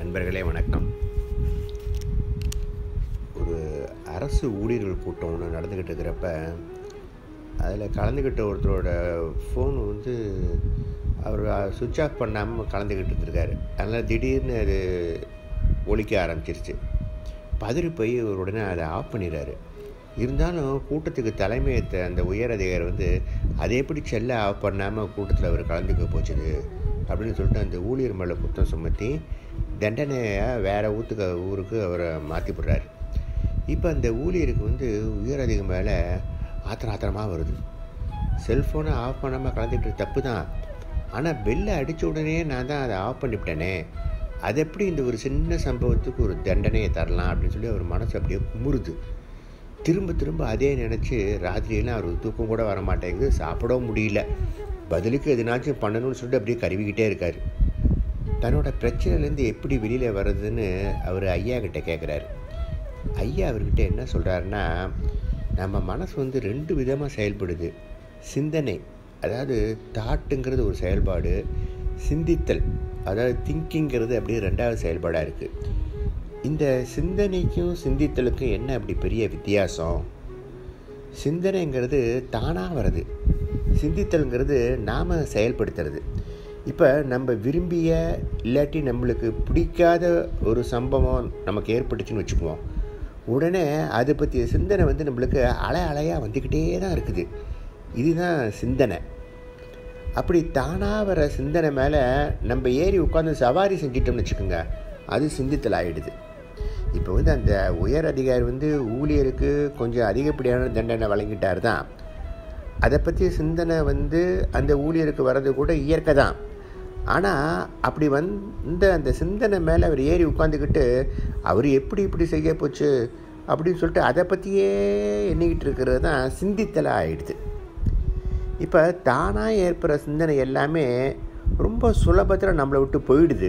நண்பர்களே வணக்கம் ஒரு அரசு ஊழியர்கள் கூட்டம் ஒன்று நடந்துக்கிட்டு இருக்கிறப்ப அதில் கலந்துக்கிட்ட ஒருத்தரோட ஃபோன் வந்து அவர் சுவிட்ச் ஆஃப் பண்ணாமல் கலந்துக்கிட்டு இருந்திருக்காரு அதனால் திடீர்னு அது ஒலிக்க ஆரம்பிச்சிருச்சு பதறி போய் ஒரு உடனே அதை ஆஃப் பண்ணிடுறாரு இருந்தாலும் கூட்டத்துக்கு தலைமையேற்ற அந்த உயர் அதிகாரி வந்து அதை எப்படி செல்ல ஆஃப் பண்ணாமல் கூட்டத்தில் அவர் கலந்துக்க போச்சுது அப்படின்னு சொல்லிட்டு அந்த ஊழியர் மேலே குற்றம் சுமத்தி தண்டனையை வேறு ஊற்றுக்க ஊருக்கு அவரை மாற்றி விடுறாரு இப்போ அந்த ஊழியருக்கு வந்து உயர் அதிகம் மேலே ஆத்திர ஆத்திரமாக வருது செல்ஃபோனை ஆஃப் பண்ணாமல் கலந்துக்கிட்டு தப்பு தான் ஆனால் பெல்லை அடித்த உடனே நான் தான் அதை ஆஃப் பண்ணிவிட்டேனே அது எப்படி இந்த ஒரு சின்ன சம்பவத்துக்கு ஒரு தண்டனையை தரலாம் அப்படின்னு சொல்லி அவர் மனசு அப்படியே குமுறுது திரும்ப திரும்ப அதே நினச்சி ராத்திரியெல்லாம் அவர் தூக்கம் கூட வர மாட்டேங்குது சாப்பிடவும் முடியல பதிலுக்கு எதுனாச்சும் பண்ணணும்னு சொல்லிட்டு அப்படியே கருவிக்கிட்டே இருக்கார் தன்னோட பிரச்சனையிலேருந்து எப்படி வெளியில் வர்றதுன்னு அவர் ஐயா கிட்ட கேட்குறாரு ஐயா அவர்கிட்ட என்ன சொல்கிறாருன்னா நம்ம மனசு வந்து ரெண்டு விதமாக செயல்படுது சிந்தனை அதாவது தாட்டுங்கிறது ஒரு செயல்பாடு சிந்தித்தல் அதாவது திங்கிங்கிறது அப்படியே ரெண்டாவது செயல்பாடாக இருக்குது இந்த சிந்தனைக்கும் சிந்தித்தலுக்கும் என்ன அப்படி பெரிய வித்தியாசம் சிந்தனைங்கிறது தானாக வருது சிந்தித்தல்ங்கிறது நாம் செயல்படுத்துறது இப்போ நம்ம விரும்பிய இல்லாட்டி நம்மளுக்கு பிடிக்காத ஒரு சம்பவம் நமக்கு ஏற்பட்டுச்சுன்னு வச்சுக்குவோம் உடனே அதை பற்றிய சிந்தனை வந்து நம்மளுக்கு அலை அலையாக வந்துக்கிட்டே தான் இருக்குது இதுதான் சிந்தனை அப்படி தானாக வர சிந்தனை மேலே நம்ம ஏறி உட்காந்து சவாரி செஞ்சிட்டோம்னு வச்சுக்கோங்க அது சிந்தித்தல் ஆகிடுது இப்போ வந்து அந்த உயர் அதிகாரி வந்து ஊழியருக்கு கொஞ்சம் அதிகப்படியான தண்டனை வழங்கிட்டார் தான் அதை பற்றி சிந்தனை வந்து அந்த ஊழியருக்கு வர்றது கூட இயற்கை தான் ஆனால் அப்படி வந்த அந்த சிந்தனை மேலே அவர் ஏறி உட்காந்துக்கிட்டு அவர் எப்படி இப்படி செய்ய போச்சு அப்படின்னு சொல்லிட்டு அதை பற்றியே எண்ணிக்கிட்டு இருக்கிறது தான் சிந்தித்தலாக ஆகிடுது இப்போ தானாக ஏற்படுற சிந்தனை எல்லாமே ரொம்ப சுலபத்தில் நம்மளை விட்டு போயிடுது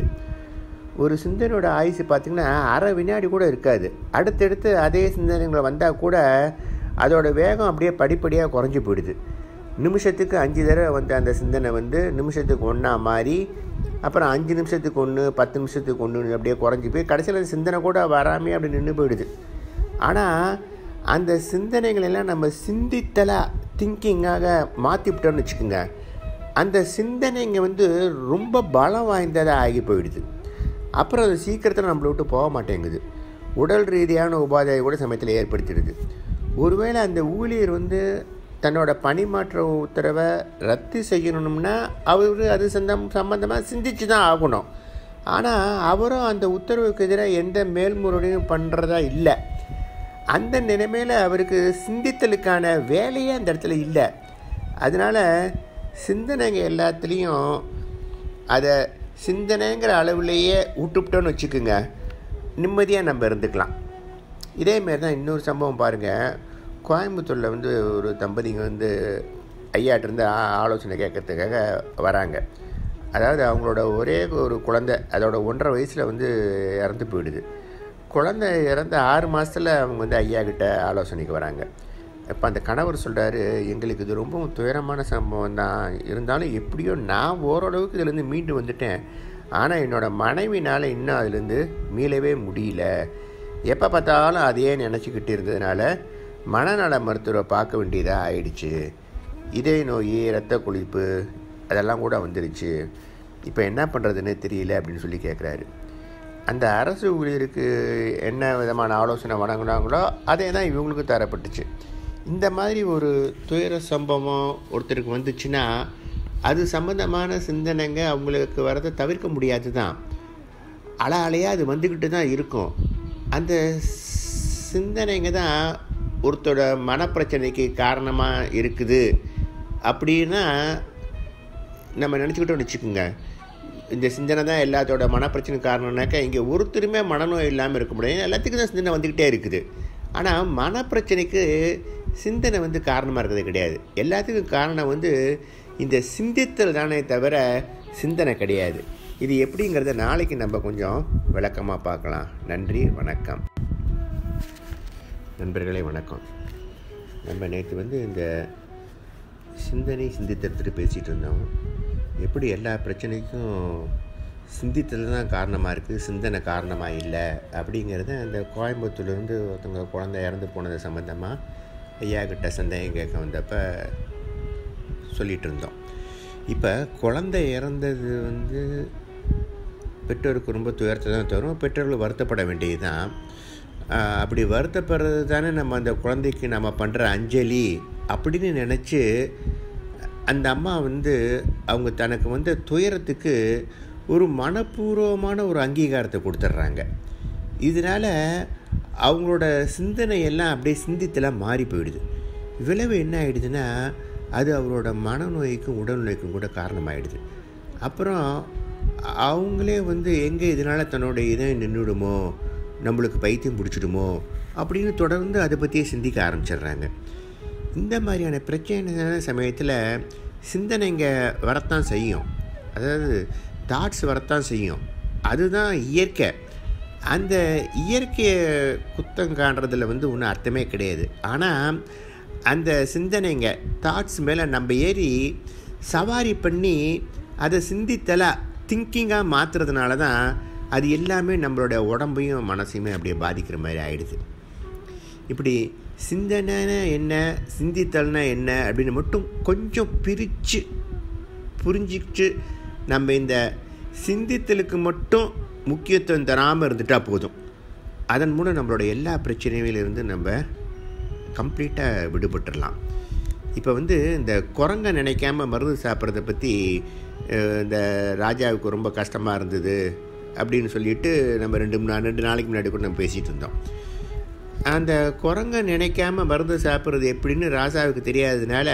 ஒரு சிந்தனையோட ஆயுசு பார்த்திங்கன்னா அரை வினாடி கூட இருக்காது அடுத்தடுத்து அதே சிந்தனைகள் வந்தால் கூட அதோட வேகம் அப்படியே படிப்படியாக குறைஞ்சி போயிடுது நிமிஷத்துக்கு அஞ்சு தடவை வந்த அந்த சிந்தனை வந்து நிமிஷத்துக்கு ஒன்றா மாறி அப்புறம் அஞ்சு நிமிஷத்துக்கு ஒன்று பத்து நிமிஷத்துக்கு ஒன்று அப்படியே குறைஞ்சி போய் கடைசியில் சிந்தனை கூட வராமே அப்படி நின்று போயிடுது ஆனால் அந்த சிந்தனைகள் எல்லாம் நம்ம சிந்தித்தலாக திங்கிங்காக மாற்றிவிட்டோம்னு வச்சுக்கோங்க அந்த சிந்தனைங்க வந்து ரொம்ப பலம் வாய்ந்ததாக ஆகி போயிடுது அப்புறம் அது சீக்கிரத்தில் நம்மளை விட்டு போக மாட்டேங்குது உடல் ரீதியான உபாதையை கூட சமயத்தில் ஏற்படுத்திடுது ஒருவேளை அந்த ஊழியர் வந்து தன்னோட பணிமாற்ற உத்தரவை ரத்து செய்யணும்னா அவர் அது சந்தம் சம்மந்தமாக சிந்திச்சு தான் ஆகணும் ஆனால் அவரும் அந்த உத்தரவுக்கு எதிராக எந்த மேல்முறையும் பண்ணுறதா இல்லை அந்த நிலைமையில் அவருக்கு சிந்தித்தலுக்கான வேலையே அந்த இடத்துல இல்லை அதனால் சிந்தனைங்க எல்லாத்துலேயும் அதை சிந்தனைங்கிற அளவுலேயே விட்டுவிட்டோன்னு வச்சுக்கோங்க நிம்மதியாக நம்ம இருந்துக்கலாம் இதேமாரி தான் இன்னொரு சம்பவம் பாருங்கள் கோயம்புத்தூரில் வந்து ஒரு தம்பதிங்க வந்து ஐயாட்டிருந்து ஆலோசனை கேட்கறதுக்காக வராங்க அதாவது அவங்களோட ஒரே ஒரு குழந்தை அதோட ஒன்றரை வயசில் வந்து இறந்து போயிடுது குழந்தை இறந்த ஆறு மாதத்தில் அவங்க வந்து ஐயா கிட்ட ஆலோசனைக்கு வராங்க இப்போ அந்த கணவர் சொல்கிறாரு எங்களுக்கு இது ரொம்ப துயரமான சம்பவம் தான் இருந்தாலும் எப்படியோ நான் ஓரளவுக்கு இதுலேருந்து மீண்டு வந்துட்டேன் ஆனால் என்னோடய மனைவினால் இன்னும் அதுலேருந்து மீளவே முடியல எப்போ பார்த்தாலும் அதையே நினச்சிக்கிட்டு இருந்ததுனால மனநல மருத்துவரை பார்க்க வேண்டியதாக ஆயிடுச்சு இதய நோய் இரத்த கொழிப்பு அதெல்லாம் கூட வந்துடுச்சு இப்போ என்ன பண்ணுறதுன்னு தெரியல அப்படின்னு சொல்லி கேட்குறாரு அந்த அரசு ஊழியருக்கு என்ன விதமான ஆலோசனை வழங்கினாங்களோ அதே தான் இவங்களுக்கு தரப்பட்டுச்சு இந்த மாதிரி ஒரு துயர சம்பவம் ஒருத்தருக்கு வந்துச்சுன்னா அது சம்மந்தமான சிந்தனைங்க அவங்களுக்கு வரதை தவிர்க்க முடியாது தான் அல அலையாக அது வந்துக்கிட்டு தான் இருக்கும் அந்த சிந்தனைங்க தான் ஒருத்தரோட மனப்பிரச்சனைக்கு காரணமாக இருக்குது அப்படின்னா நம்ம நினச்சிக்கிட்டோம் வச்சுக்கோங்க இந்த சிந்தனை தான் எல்லாத்தோட மனப்பிரச்சனை காரணம்னாக்கா இங்கே ஒருத்தருமே மனநோய் இல்லாமல் இருக்க முடியாது எல்லாத்துக்கும் தான் சிந்தனை வந்துக்கிட்டே இருக்குது ஆனால் மனப்பிரச்சனைக்கு சிந்தனை வந்து காரணமாக இருக்கிறது கிடையாது எல்லாத்துக்கும் காரணம் வந்து இந்த சிந்தித்தல் தானே தவிர சிந்தனை கிடையாது இது எப்படிங்கிறத நாளைக்கு நம்ம கொஞ்சம் விளக்கமாக பார்க்கலாம் நன்றி வணக்கம் நண்பர்களே வணக்கம் நம்ம நேற்று வந்து இந்த சிந்தனை சிந்தித்தல் பற்றி பேசிகிட்டு இருந்தோம் எப்படி எல்லா பிரச்சனைக்கும் சிந்தித்தல் தான் காரணமாக இருக்குது சிந்தனை காரணமாக இல்லை அப்படிங்கிறத அந்த கோயம்புத்தூர்லேருந்து ஒருத்தவங்க குழந்தை இறந்து போனது சம்மந்தமாக ஐயா கிட்ட சந்தேகம் கேட்க வந்தப்போ சொல்லிகிட்டு இருந்தோம் இப்போ குழந்தை இறந்தது வந்து பெற்றோருக்கு ரொம்ப துயரத்தை தான் தரும் பெற்றோர்கள் வருத்தப்பட வேண்டியது தான் அப்படி வருத்தப்படுறது தானே நம்ம அந்த குழந்தைக்கு நம்ம பண்ணுற அஞ்சலி அப்படின்னு நினச்சி அந்த அம்மா வந்து அவங்க தனக்கு வந்து துயரத்துக்கு ஒரு மனப்பூர்வமான ஒரு அங்கீகாரத்தை கொடுத்துட்றாங்க இதனால் அவங்களோட சிந்தனை எல்லாம் அப்படியே சிந்தித்தெல்லாம் மாறி போயிடுது விளைவு என்ன ஆகிடுதுன்னா அது அவரோட மனநோய்க்கும் உடல்நோய்க்கும் கூட காரணமாயிடுது அப்புறம் அவங்களே வந்து எங்கே இதனால் தன்னோட இதயம் நின்றுடுமோ நம்மளுக்கு பைத்தியம் பிடிச்சிடுமோ அப்படின்னு தொடர்ந்து அதை பற்றியே சிந்திக்க ஆரம்பிச்சிடுறாங்க இந்த மாதிரியான பிரச்சனை சமயத்தில் சிந்தனைங்க வரத்தான் செய்யும் அதாவது தாட்ஸ் வரத்தான் செய்யும் அதுதான் இயற்கை அந்த இயற்கையை குத்தம் காண்றதில் வந்து ஒன்றும் அர்த்தமே கிடையாது ஆனால் அந்த சிந்தனைங்க தாட்ஸ் மேலே நம்ம ஏறி சவாரி பண்ணி அதை சிந்தித்தலாக திங்கிங்காக மாற்றுறதுனால தான் அது எல்லாமே நம்மளோட உடம்பையும் மனசையுமே அப்படியே பாதிக்கிற மாதிரி ஆயிடுது இப்படி சிந்தனைனா என்ன சிந்தித்தல்னா என்ன அப்படின்னு மட்டும் கொஞ்சம் பிரித்து புரிஞ்சிக்கிட்டு நம்ம இந்த சிந்தித்தலுக்கு மட்டும் முக்கியத்துவம் தராமல் இருந்துட்டால் போதும் அதன் மூலம் நம்மளோட எல்லா பிரச்சனைகளிலிருந்து நம்ம கம்ப்ளீட்டாக விடுபட்டுடலாம் இப்போ வந்து இந்த குரங்க நினைக்காம மருந்து சாப்பிட்றத பற்றி இந்த ராஜாவுக்கு ரொம்ப கஷ்டமாக இருந்தது அப்படின்னு சொல்லிட்டு நம்ம ரெண்டு மூணு ரெண்டு நாளைக்கு முன்னாடி கூட நம்ம பேசிகிட்டு இருந்தோம் அந்த குரங்க நினைக்காம மருந்து சாப்பிட்றது எப்படின்னு ராஜாவுக்கு தெரியாததுனால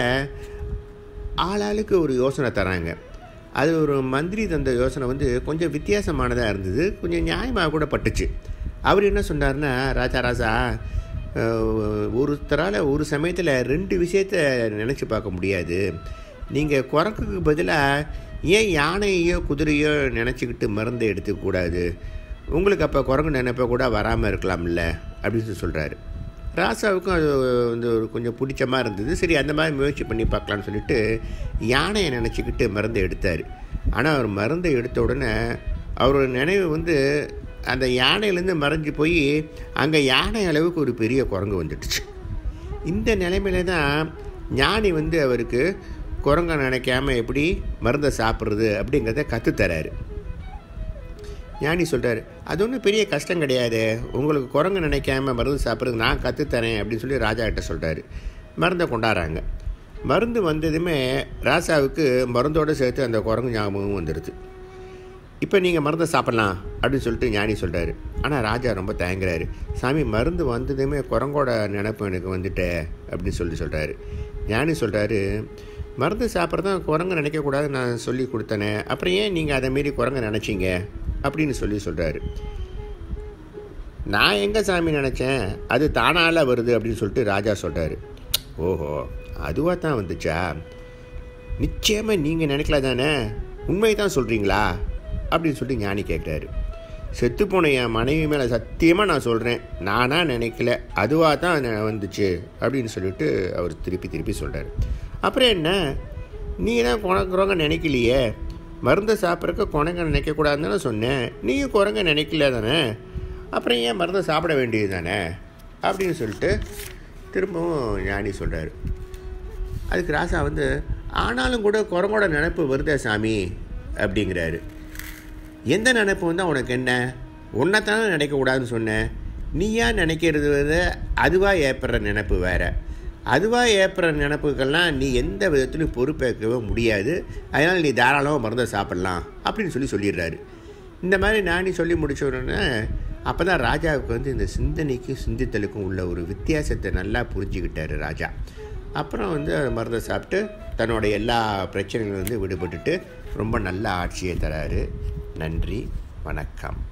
ஆளாளுக்கு ஒரு யோசனை தராங்க அது ஒரு மந்திரி தந்த யோசனை வந்து கொஞ்சம் வித்தியாசமானதாக இருந்தது கொஞ்சம் நியாயமாக கூட பட்டுச்சு அவர் என்ன சொன்னார்னா ராஜா ராஜா ஒருத்தரால் ஒரு சமயத்தில் ரெண்டு விஷயத்த நினச்சி பார்க்க முடியாது நீங்கள் குரங்குக்கு பதிலாக ஏன் யானையோ குதிரையோ நினச்சிக்கிட்டு மருந்தை எடுத்துக்கூடாது உங்களுக்கு அப்போ குரங்கு நினைப்ப கூட வராமல் இருக்கலாம்ல அப்படின்னு சொல்கிறாரு ராசாவுக்கும் அது வந்து ஒரு கொஞ்சம் பிடிச்சமாக இருந்தது சரி அந்த மாதிரி முயற்சி பண்ணி பார்க்கலான்னு சொல்லிட்டு யானையை நினச்சிக்கிட்டு மருந்தை எடுத்தார் ஆனால் அவர் மருந்தை எடுத்த உடனே அவரோட நினைவு வந்து அந்த யானையிலேருந்து மறைஞ்சு போய் அங்கே யானை அளவுக்கு ஒரு பெரிய குரங்கு வந்துடுச்சு இந்த நிலைமையில தான் ஞானி வந்து அவருக்கு குரங்கை நினைக்காம எப்படி மருந்தை சாப்பிட்றது அப்படிங்கிறத கற்றுத்தராரு ஞானி சொல்கிறார் அது ஒன்றும் பெரிய கஷ்டம் கிடையாது உங்களுக்கு குரங்கு நினைக்காம மருந்து சாப்பிட்றது நான் கற்றுத்தரேன் அப்படின்னு சொல்லி ராஜா கிட்ட சொல்கிறாரு மருந்தை கொண்டாடுறாங்க மருந்து வந்ததுமே ராசாவுக்கு மருந்தோடு சேர்த்து அந்த குரங்கு ஞாபகமும் வந்துடுது இப்போ நீங்கள் மருந்தை சாப்பிட்லாம் அப்படின்னு சொல்லிட்டு ஞானி சொல்கிறாரு ஆனால் ராஜா ரொம்ப தயங்குறாரு சாமி மருந்து வந்ததுமே குரங்கோட நினப்பு எனக்கு வந்துட்டே அப்படின்னு சொல்லி சொல்கிறாரு ஞானி சொல்கிறாரு மருந்து சாப்பிட்றதான் குரங்கு நினைக்கக்கூடாது நான் சொல்லி கொடுத்தனே அப்புறம் ஏன் நீங்கள் அதை மாரி குரங்கு நினச்சிங்க அப்படின்னு சொல்லி சொல்கிறாரு நான் எங்கே சாமி நினச்சேன் அது தானால வருது அப்படின்னு சொல்லிட்டு ராஜா சொல்கிறாரு ஓஹோ அதுவாக தான் வந்துச்சா நிச்சயமாக நீங்கள் நினைக்கல தானே உண்மை தான் சொல்கிறீங்களா அப்படின்னு சொல்லி ஞானி கேட்குறாரு செத்துப்போன என் மனைவி மேலே சத்தியமாக நான் சொல்கிறேன் நானாக நினைக்கல அதுவாக தான் வந்துச்சு அப்படின்னு சொல்லிட்டு அவர் திருப்பி திருப்பி சொல்கிறார் அப்புறம் என்ன நீ தான் குணக்குறவங்க நினைக்கலையே மருந்தை சாப்பிட்றக்க குரங்க நினைக்கக்கூடாதுன்னு தானே சொன்னேன் நீயும் குரங்க நினைக்கல தானே அப்புறம் ஏன் மருந்தை சாப்பிட வேண்டியது தானே அப்படின்னு சொல்லிட்டு திரும்பவும் ஞானி சொல்கிறார் அதுக்கு ராசா வந்து ஆனாலும் கூட குரங்கோட நினப்பு வருதே சாமி அப்படிங்கிறாரு எந்த நினைப்பு வந்தால் உனக்கு என்ன உன்னைத்தானே நினைக்கக்கூடாதுன்னு சொன்னேன் நீயா நினைக்கிறது வந்து அதுவாக ஏற்படுற நினப்பு வேறு அதுவாக ஏற்படுற நினப்புக்கெல்லாம் நீ எந்த விதத்துலையும் பொறுப்பேற்கவே முடியாது அதனால் நீ தாராளமாக மருந்தை சாப்பிட்லாம் அப்படின்னு சொல்லி சொல்லிடுறாரு இந்த மாதிரி நானி சொல்லி முடிச்ச உடனே அப்போ தான் ராஜாவுக்கு வந்து இந்த சிந்தனைக்கும் சிந்தித்தலுக்கும் உள்ள ஒரு வித்தியாசத்தை நல்லா புரிஞ்சுக்கிட்டாரு ராஜா அப்புறம் வந்து மருந்தை சாப்பிட்டு தன்னோட எல்லா பிரச்சனைகளும் வந்து விடுபட்டுட்டு ரொம்ப நல்ல ஆட்சியை தராரு நன்றி வணக்கம்